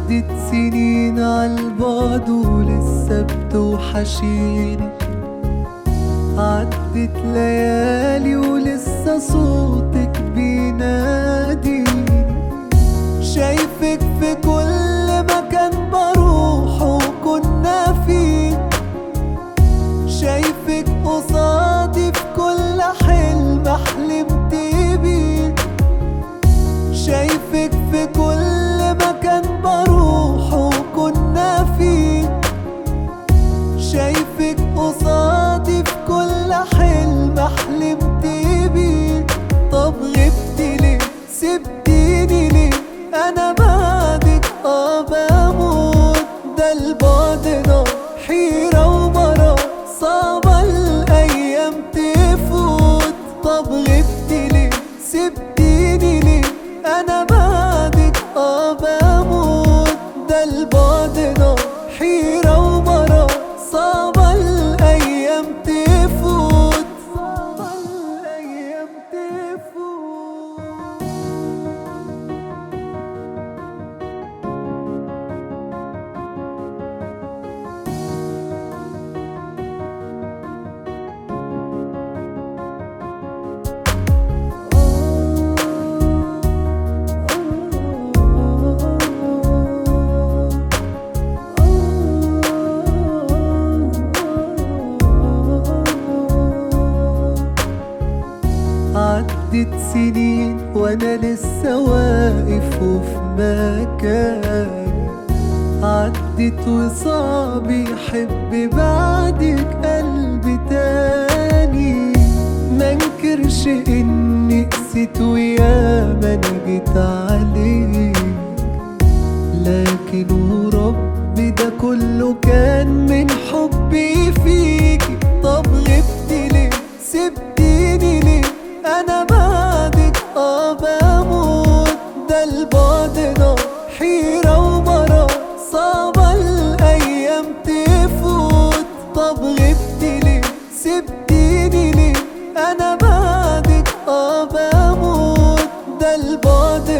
عدت سنين عالبعد ولسه بتوحشيني عدت ليالي ولسه صوتك بيناديني شايفك في كل مكان بروح وكنا فيه شايفك قصادي في كل حلم حلمت بيه شايفك في كل مكان بروح وكنا فيه شايفك قصادي في كل حلم حلمت بيه طب غبتي ليه سبتيني ليه انا بعدك اه بموت ده البعد نار حيرة ومرار صعبة الايام تفوت طب غبتي ليه سبتيني ليه انا بعدك اه بموت ده البعد نار حيرة ومرار صعبة الايام تفوت صعبة الايام تفوت عدت سنين وانا لسه واقف وفي مكان عدت وصعب يحب بعدك قلبي تاني منكرش اني قسيت وياما انا جيت عليك لكن وربي ده كله كان من حبي فيكي طب غبتي ليه سبتيني ليه انا بعدك اه بموت ده البعد نار حيرة ومرار صعبة الايام تفوت طب غبتي ليه سبتيني ليه انا بعدك اه بموت ده البعد